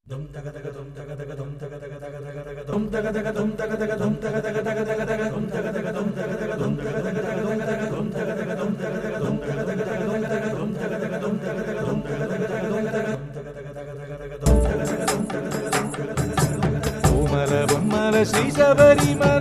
பூமல பொம்மல ஸ்ரீ சபரிமல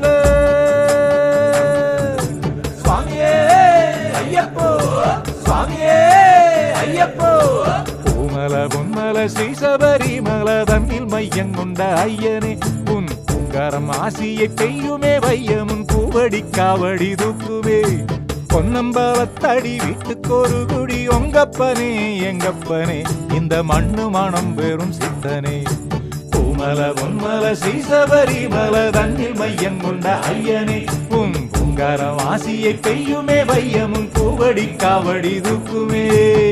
சுவாமியே ஐயப்போ சுவாமியே ஐயப்போ பூமல பொம்மல ஸ்ரீ சபரிமல தன்னில் மையம் கொண்ட ஐயனே உன் பூங்காரம் ஆசியை பெய்யுமே வையமுன் பூவடி காவடி தூக்குவே பொன்னம்பலத்தடி வீட்டுக்கு ஒரு குடி உங்கப்பனே எங்கப்பனே இந்த மண்ணு மனம் பெறும் சிந்தனே பூமல பொன்மல ஸ்ரீசபரி மல தன்னில் மையம் கொண்ட ஐயனே உன் பூங்காரம் ஆசியை பெய்யுமே வையமுன் பூவடி காவடி தூக்குமே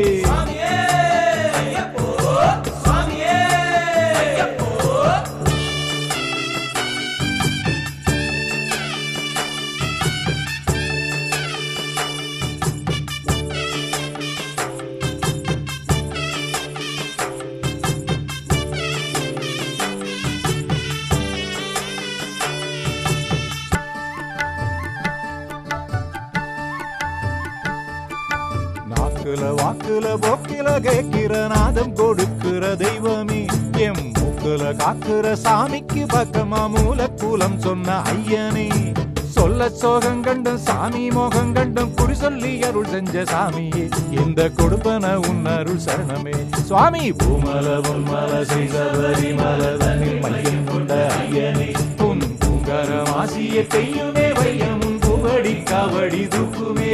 நாக்குல வாக்குல போக்கில கேட்கிற நாதம் கொடுக்கிற தெய்வமே எம் மூக்குல காக்குற சாமிக்கு பக்கமா மூலக்கூலம் சொன்ன ஐயனே சொல்ல சோகம் கண்டும் சாமி மோகம் கண்டும் குறி சொல்லி அருள் செஞ்ச சாமியே இந்த கொடுப்பன உன் அருள் சரணமே சுவாமி பூமல பொன்மல ஸ்ரீ சபரி மலதனில் மையம் கொண்ட ஐயனே உன் பூங்கரம் ஆசிய பெய்யுமே வையமுன் புகடி காவடி தூக்குமே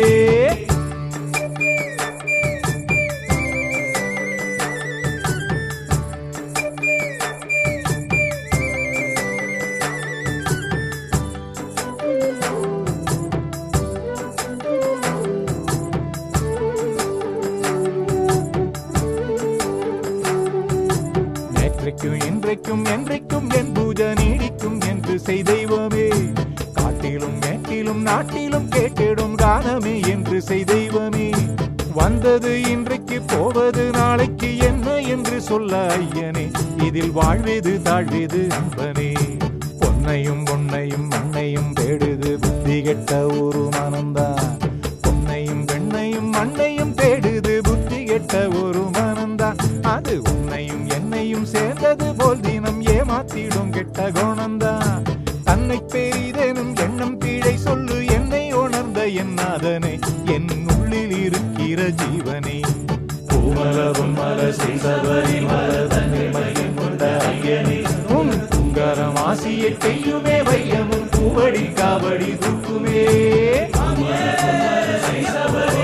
நேற்றைக்கும் இன்றைக்கும் என்றைக்கும் என் பூஜை நீடிக்கும் என்று செய்தெய்வமே காட்டிலும் மேட்டிலும் நாட்டிலும் கேட்டிடும் கானமே என்று செய்தெய்வமே வந்தது இன்றைக்கு போவது நாளைக்கு என்ன என்று சொல்ல ஐயனே இதில் வாழ்வது தாழ்வது அன்பனே பொன்னையும் பொன்னையும் மண்ணையும் தேடுது புத்தி கெட்ட ஒரு மனம்தான் பொன்னையும் பெண்ணையும் மண்ணையும் தேடுது புத்தி கெட்ட ஒரு மனம்தான் அது உன்னையும் என்னையும் சேர்ந்தது போல் தினம் ஏமாத்திடும் கெட்ட குணம்தான் தன்னை பெரிதெனும் எண்ணம் கீழே சொல்லு என்னை உணர்ந்த என் நாதனை என் உள்ளில் இருக்கிற ஜீவனே பூமல பொம்மல ஸ்ரீ சபரி மல தன்னை மையம் கொண்ட ஐயனே உன் பூங்காரம் ஆசியை பெய்யுமே வையமும் பூவடி காவடி தூக்குமே பூமல பொம்மல ஸ்ரீ சபரி